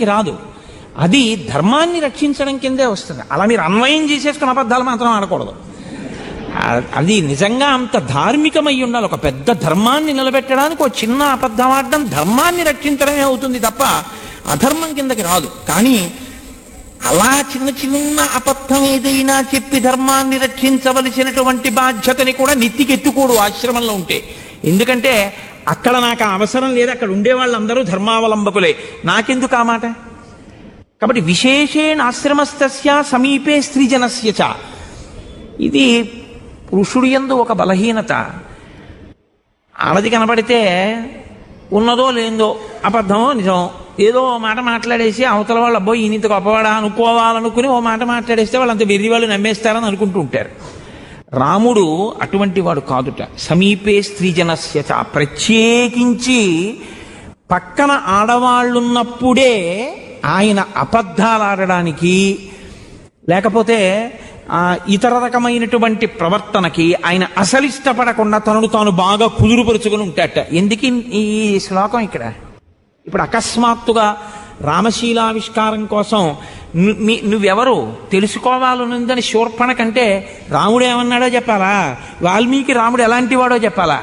కిందకి రాదు అది ధర్మాన్ని రక్షించడం కిందే వస్తుంది అలా మీరు అన్వయం చేసేసుకున్న అబద్ధాలు మాత్రం ఆడకూడదు ఆ- అది నిజంగా అంత ధార్మికమై ఉండాలి ఒక పెద్ద ధర్మాన్ని నిలబెట్టడానికి ఒక చిన్న అబద్ధం ఆడడం ధర్మాన్ని రక్షించడమే అవుతుంది తప్ప అధర్మం కిందకి రాదు కానీ అలా చిన్న చిన్న అబద్ధం ఏదైనా చెప్పి ధర్మాన్ని రక్షించవలసినటువంటి బాధ్యతని కూడా నెత్తికెత్తుకోడు ఆశ్రమంలో ఉంటే ఎందుకంటే అక్కడ నాకు ఆ అవసరం లేదు అక్కడ ఉండే వాళ్ళందరూ ధర్మావలంబకులే నాకెందుకు ఆ మాట కాబట్టి విశేషేణ ఆశ్రమస్తస్య సమీపే స్త్రీజనస్య చ ఇది పురుషుడి యందు ఒక బలహీనత ఆడది కనపడితే ఉన్నదో లేదో అబద్ధమో నిజం ఏదో ఓ మాట మాట్లాడేసి అవతల వాళ్ళు అబ్బో ఈయనతో గొప్పవాడా అనుకోవాలనుకుని ఓ మాట మాట్లాడేస్తే వాళ్ళంత వెర్రి వాళ్ళు నమ్మేస్తారని అనుకుంటూ ఉంటారు రాముడు అటువంటి వాడు కాదుట సమీపే స్త్రీజనస్య చ ప్రత్యేకించి పక్కన ఆడవాళ్ళున్నప్పుడే ఆయన అబద్ధాలు ఆడడానికి లేకపోతే ఆ, ఇతర రకమైనటువంటి ప్రవర్తనకి ఆయన అసలు ఇష్టపడకుండా తనను తాను బాగా కుదురుపరుచుకుని ఉంటాట ఎందుకు ఈ- ఈ శ్లోకం ఇక్కడ ఇప్పుడు అకస్మాత్తుగా రామశీలావిష్కారం కోసం ను- మీ- నువ్వెవరు తెలుసుకోవాలనుందని శూర్పణ కంటే రాముడు ఏమన్నాడో చెప్పాలా వాల్మీకి రాముడు ఎలాంటి వాడో చెప్పాలా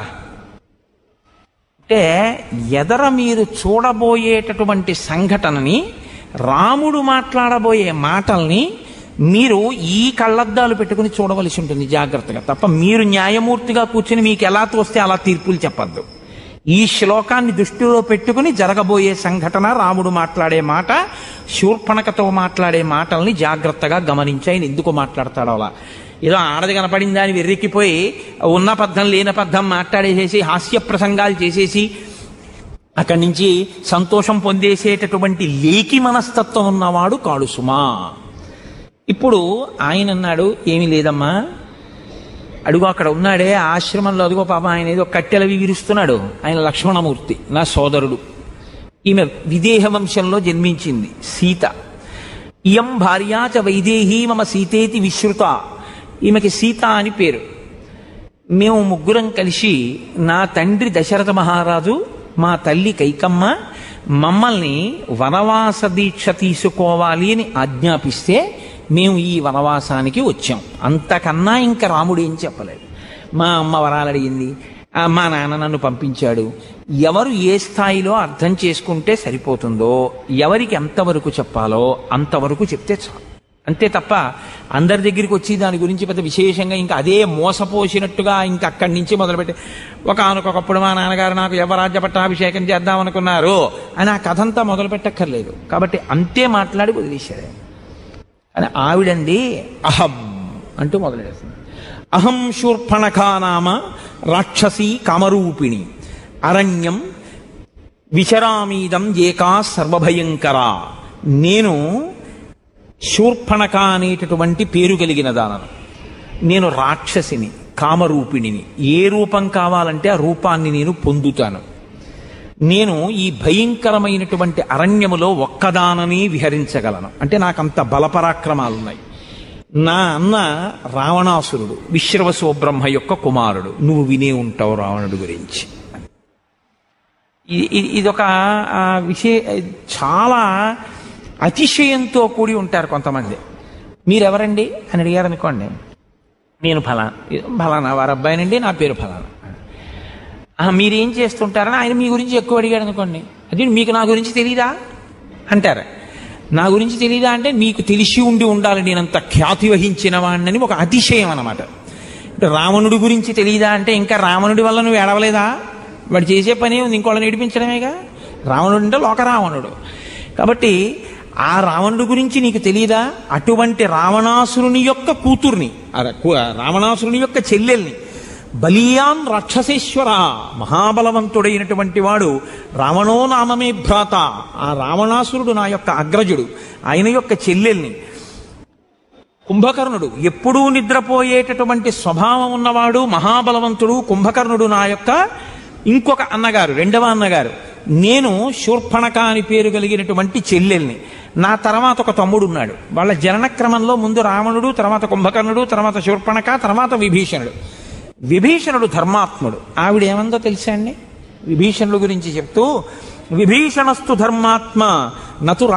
అంటే ఎదర మీరు చూడబోయేటటువంటి సంఘటనని రాముడు మాట్లాడబోయే మాటల్ని మీరు ఈ కళ్ళద్దాలు పెట్టుకుని చూడవలసి ఉంటుంది జాగ్రత్తగా తప్ప మీరు న్యాయమూర్తిగా కూర్చుని మీకు ఎలా తోస్తే అలా తీర్పులు చెప్పద్దు ఈ శ్లోకాన్ని దృష్టిలో పెట్టుకుని జరగబోయే సంఘటన రాముడు మాట్లాడే మాట శూర్పణకతో మాట్లాడే మాటల్ని జాగ్రత్తగా గమనించి ఆయన ఎందుకు మాట్లాడతాడో అలా ఏదో ఆడది కనపడింది అని వెర్రెక్కిపోయి ఉన్న పద్ధం లేని పద్ధం మాట్లాడేసేసి హాస్య ప్రసంగాలు చేసేసి అక్కడి నుంచి సంతోషం పొందేసేటటువంటి లేకి మనస్తత్వం ఉన్నవాడు కాడు సుమా ఇప్పుడు ఆయన అన్నాడు ఏమీ లేదమ్మా అడుగు అక్కడ ఉన్నాడే ఆ ఆశ్రమంలో అదిగో పాప ఆయన ఏదో కట్టెలవి విరుస్తున్నాడు ఆయన లక్ష్మణమూర్తి నా సోదరుడు ఈమె విదేహ వంశంలో జన్మించింది సీత ఇయం భార్యా చ వైదేహీ మమ సీతేతి విశ్రుత ఈమెకి సీత అని పేరు మేము ముగ్గురం కలిసి నా తండ్రి దశరథ మహారాజు మా తల్లి కైకమ్మ మమ్మల్ని వనవాస దీక్ష తీసుకోవాలి అని ఆజ్ఞాపిస్తే మేము ఈ వనవాసానికి వచ్చాం అంతకన్నా ఇంకా రాముడు ఏం చెప్పలేదు మా అమ్మ వరాలు అడిగింది ఆ, మా నాన్న నన్ను పంపించాడు ఎవరు ఏ స్థాయిలో అర్థం చేసుకుంటే సరిపోతుందో ఎవరికి ఎంతవరకు చెప్పాలో అంతవరకు చెప్తే చాలు అంతే తప్ప అందరి దగ్గరికి వచ్చి దాని గురించి పెద్ద విశేషంగా ఇంకా అదే మోసపోసినట్టుగా ఇంకా అక్కడి నుంచి మొదలుపెట్టి ఒక ఆనకొకప్పుడు మా నాన్నగారు నాకు యవరాజ్య పట్టాభిషేకం చేద్దాం అనుకున్నారు అని ఆ కథంతా మొదలు పెట్టక్కర్లేదు కాబట్టి అంతే మాట్లాడి వదిలేశాడు ఆయన. అని ఆవిడండి అహం అంటూ మొదలెడుతుంది అహం శూర్పణఖా నామ రాక్షసీ కామరూపిణి అరణ్యం విచరామీదం ఏకా సర్వభయంకరా నేను శూర్పణక అనేటటువంటి పేరు కలిగిన దానను నేను రాక్షసిని కామరూపిణిని ఏ రూపం కావాలంటే ఆ రూపాన్ని నేను పొందుతాను నేను ఈ భయంకరమైనటువంటి అరణ్యములో ఒక్కదానని విహరించగలను అంటే నాకంత బలపరాక్రమాలున్నాయి నా అన్న రావణాసురుడు విశ్రవసో బ్రహ్మ యొక్క కుమారుడు నువ్వు వినే ఉంటావు రావణుడు గురించి ఇది- ఇది- ఇదొక ఆ, విషయ చాలా అతిశయంతో కూడి ఉంటారు కొంతమంది మీరెవరండి అని అడిగారు అనుకోండి నేను ఫలానా ఫలానా వారి అబ్బాయినండి నా పేరు ఫలానా "ఆ, మీరేం చేస్తుంటారని ఆయన మీ గురించి ఎక్కువ అడిగాడు అనుకోండి అది మీకు నా గురించి తెలీదా అంటారు నా గురించి తెలీదా అంటే మీకు తెలిసి ఉండి ఉండాలి నేనంత ఖ్యాతి వహించిన వాడినని ఒక అతిశయం అన్నమాట ఇప్పుడు రావణుడి గురించి తెలియదా అంటే ఇంకా రావణుడి వల్ల నువ్వు ఏడవలేదా వాడు చేసే పని ఉంది ఇంకోళ్ళని ఏడిపించడమేగా రావణుడు అంటే లోక రావణుడు కాబట్టి ఆ రావణుడి గురించి నీకు తెలియదా అటువంటి రావణాసురుని యొక్క కూతుర్ని ఆ కు- రావణాసురుని యొక్క చెల్లెల్ని బలియాన్ రాక్షసేశ్వర మహాబలవంతుడైనటువంటి వాడు రావణో నామమే భ్రాత ఆ రావణాసురుడు నా యొక్క అగ్రజుడు ఆయన యొక్క చెల్లెల్ని కుంభకర్ణుడు ఎప్పుడూ నిద్రపోయేటటువంటి స్వభావం ఉన్నవాడు మహాబలవంతుడు కుంభకర్ణుడు నా యొక్క ఇంకొక అన్నగారు రెండవ అన్నగారు నేను శూర్పణక అని పేరు కలిగినటువంటి చెల్లెల్ని నా తర్వాత ఒక తమ్ముడు ఉన్నాడు వాళ్ళ జనన క్రమంలో ముందు రావణుడు తర్వాత కుంభకర్ణుడు తర్వాత శూర్పణక తర్వాత విభీషణుడు విభీషణుడు ధర్మాత్ముడు ఆవిడ ఏమందో తెలుసా అండి విభీషణుడు గురించి చెప్తూ విభీషణస్తు ధర్మాత్మ నతు